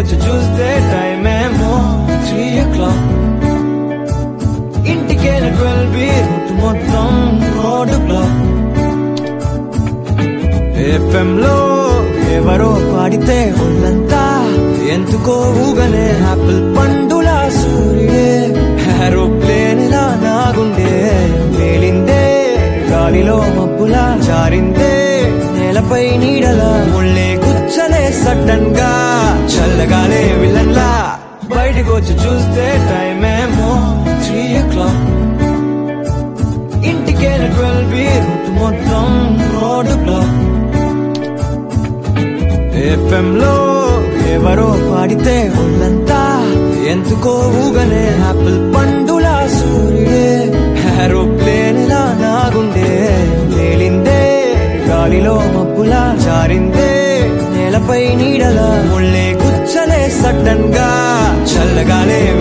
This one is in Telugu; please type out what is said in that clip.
వచ్చి చూస్తే టైం ఏమో త్రీ ఓ క్లాక్ ఇంటికేన ట్వెల్వ్ బి రూట్ మొత్తం రోడ్డు బ్లాక్ ఎఫ్ఎం లో ఎవరో పాడితే ఒళ్ళంతా ఎందుకో ఊగనే ఆపిల్ పండులా సూర్యుడే ఏరోప్లేన్ లా నాగుండే తేలిందే గాలిలో మబ్బులా జారిందే నేలపై నీడలా ముళ్ళే గుచ్చలే సడన్ గా చల్లగాలే విలన్లా బయటకు వచ్చి చూస్తే టైం ఏమో త్రీ ఓ క్లాక్ ఇంటికేన ట్వెల్వ్ బి రూట్ మొత్తం రోడ్డు బ్లాక్ ఎఫ్ఎం లో ఎవరో పాడితే ఒళ్ళంతా ఎందుకో ఊగనే ఆపిల్ పండులా సూర్యుడే ఏరోప్లేన్ లా నాగుండే తేలిందే గాలిలో మబ్బులా జారిందే నేలపై నీడలా ముళ్ళే గుచ్చలే సడన్ గా చల్లగాలే